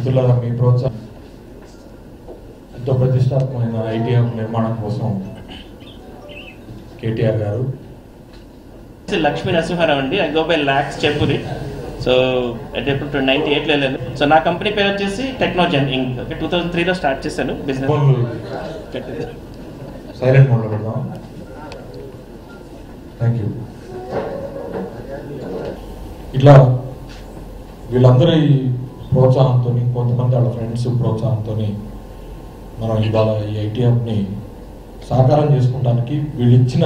మిత్రులారా మీ ప్రోత్సాహం ఎంతో ప్రతిష్టాత్మకమైన ఐటీ హబ్ నిర్మాణం కోసం కేటీఆర్ గారు లక్ష్మీ నరసింహారావు అండి ఐ గో బై ల్యాక్స్ చెప్పుది సో అంటే ఇప్పుడు నైన్టీ ఎయిట్లో వెళ్ళాను సో నా కంపెనీ పేరు వచ్చేసి Technogen Inc okay two thousand త్రీలో స్టార్ట్ చేశాను బిజినెస్ ఫోన్లు సైలెంట్ మోడ్లో పెడదాం థ్యాంక్ యూ ఇట్లా వీళ్ళందరి ప్రోత్సాహంతో కొంతమంది వాళ్ళ ఫ్రెండ్స్ ప్రోత్సాహంతో మనం ఇవాళ ఈ ఐటీ హబ్ని సాకారం చేసుకోవడానికి వీళ్ళు ఇచ్చిన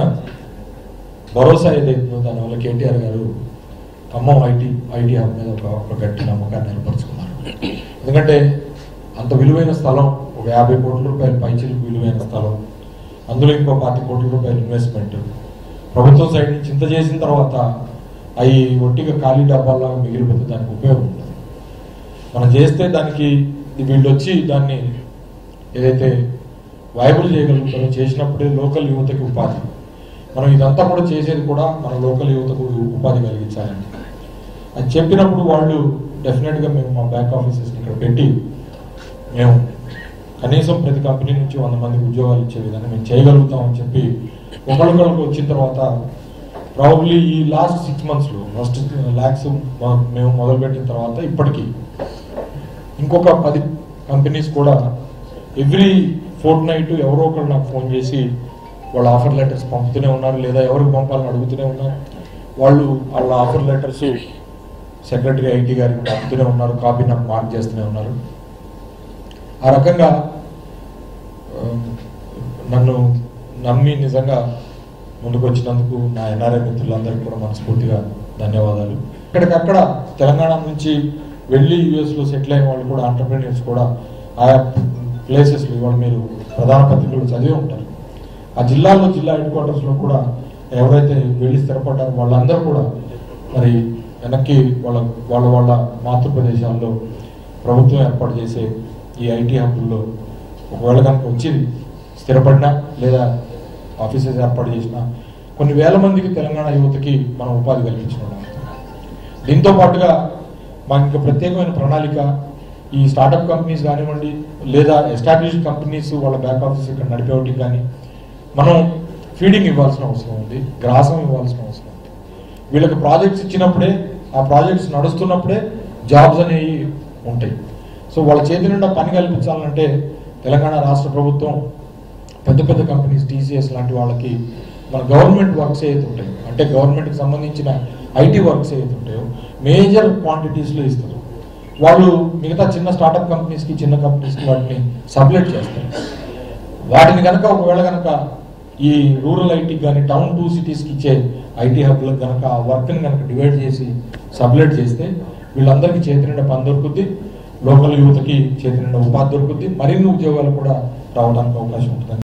భరోసా ఏదైతుందో దానివల్ల కేటీఆర్ గారు ఖమ్మం ఐటీ ఐటీ హబ్ మీద ఒక ఒక గట్టి నమ్మకాన్ని ఏర్పరచుకున్నారు ఎందుకంటే అంత విలువైన స్థలం ఒక యాభై కోట్ల రూపాయల పైచిలకు విలువైన స్థలం అందులో ఇంకో పాతి కోట్ల రూపాయల ఇన్వెస్ట్మెంట్ ప్రభుత్వం సైడ్ నుంచి ఇంత చేసిన తర్వాత అవి ఒట్టిగా ఖాళీ డబ్బాల్లాగా మిగిలిపోతే దానికి ఉపయోగం ఉండదు మనం చేస్తే దానికి వీళ్ళు వచ్చి దాన్ని ఏదైతే వైబుల్ చేయగలుగుతారో చేసినప్పుడే లోకల్ యువతకి ఉపాధి మనం ఇదంతా కూడా చేసేది కూడా మన లోకల్ యువతకు ఉపాధి కలిగించాలండి అది చెప్పినప్పుడు వాళ్ళు డెఫినెట్గా మేము మా బ్యాక్ ఆఫీసెస్ ఇక్కడ పెట్టి మేము కనీసం ప్రతి కంపెనీ నుంచి వంద మందికి ఉద్యోగాలు ఇచ్చే విధంగా మేము చేయగలుగుతామని చెప్పి ఒకరికొకరికి వచ్చిన తర్వాత ప్రాబబ్లీ ఈ లాస్ట్ సిక్స్ మంత్స్లో ఫస్ట్ ల్యాక్స్ మేము మొదలుపెట్టిన తర్వాత ఇప్పటికీ ఇంకొక పది కంపెనీస్ కూడా ఎవ్రీ ఫోర్ట్ నైట్ ఎవరో ఒకరు నాకు ఫోన్ చేసి వాళ్ళ ఆఫర్ లెటర్స్ పంపుతూనే ఉన్నారు లేదా ఎవరికి పంపాలని అడుగుతూనే ఉన్నారు వాళ్ళు వాళ్ళ ఆఫర్ లెటర్స్ సెక్రటరీ ఐటీ గారికి పంపుతూనే ఉన్నారు కాపీ నాకు మార్క్ చేస్తూనే ఉన్నారు ఆ రకంగా ఆ, నన్ను నమ్మి నిజంగా ముందుకు వచ్చినందుకు నా ఎన్ఆర్ఐ మిత్రులందరికీ కూడా మనస్ఫూర్తిగా ధన్యవాదాలు ఇక్కడికక్కడ తెలంగాణ నుంచి వెళ్ళి యుఎస్లో సెటిల్ అయిన వాళ్ళు కూడా ఆంటర్ప్రీనియర్స్ కూడా ఆయా ప్లేసెస్లో ఇవాళ మీరు ప్రధాన పత్రికలు చదివి ఉంటారు ఆ జిల్లాలో జిల్లా హెడ్ క్వార్టర్స్లో కూడా ఎవరైతే వెళ్ళి స్థిరపడ్డారో వాళ్ళందరూ కూడా మరి వెనక్కి వాళ్ళ వాళ్ళ వాళ్ళ మాతృ ప్రదేశాల్లో ప్రభుత్వం ఏర్పాటు చేసే ఈ ఐటీ హబ్బుల్లో ఒకవేళ కనుక వచ్చి స్థిరపడినా లేదా ఆఫీసెస్ ఏర్పాటు చేసినా కొన్ని వేల మందికి తెలంగాణ యువతకి మనం ఉపాధి కల్పించిన వాళ్ళం అవుతాం. దీంతో పాటుగా మాకు ఇంకా ప్రత్యేకమైన ప్రణాళిక ఈ స్టార్టప్ కంపెనీస్ కానివ్వండి లేదా ఎస్టాబ్లిష్డ్ కంపెనీస్ వాళ్ళ బ్యాక్ ఆఫీస్ ఇక్కడ నడిపేవాటికి కానీ మనం ఫీడింగ్ ఇవ్వాల్సిన అవసరం ఉంది గ్రాసం ఇవ్వాల్సిన అవసరం ఉంది వీళ్ళకి ప్రాజెక్ట్స్ ఇచ్చినప్పుడే ఆ ప్రాజెక్ట్స్ నడుస్తున్నప్పుడే జాబ్స్ అనేవి ఉంటాయి సో వాళ్ళ చేతి నిండా పని కల్పించాలంటే తెలంగాణ రాష్ట్ర ప్రభుత్వం పెద్ద పెద్ద కంపెనీస్ టీసీఎస్ లాంటి వాళ్ళకి మన గవర్నమెంట్ వర్క్స్ ఏదైతే ఉంటాయి అంటే గవర్నమెంట్కి సంబంధించిన ఐటీ వర్క్స్ ఏదైతే ఉంటాయో మేజర్ క్వాంటిటీస్లో ఇస్తారు వాళ్ళు మిగతా చిన్న స్టార్టప్ కంపెనీస్కి చిన్న కంపెనీస్కి వాటిని సబ్లెట్ చేస్తారు వాటిని కనుక ఒకవేళ కనుక ఈ రూరల్ ఐటీ కానీ టౌన్ టూ సిటీస్కి ఇచ్చే ఐటీ హబ్లకు కనుక ఆ వర్క్ని కనుక డివైడ్ చేసి సబ్లెట్ చేస్తే వీళ్ళందరికీ చేతి నిండా పని దొరుకుద్ది లోకల్ యువతకి చేతి నిండా ఉపాధి దొరుకుద్ది మరిన్ని ఉద్యోగాలు కూడా రావడానికి అవకాశం ఉంటుంది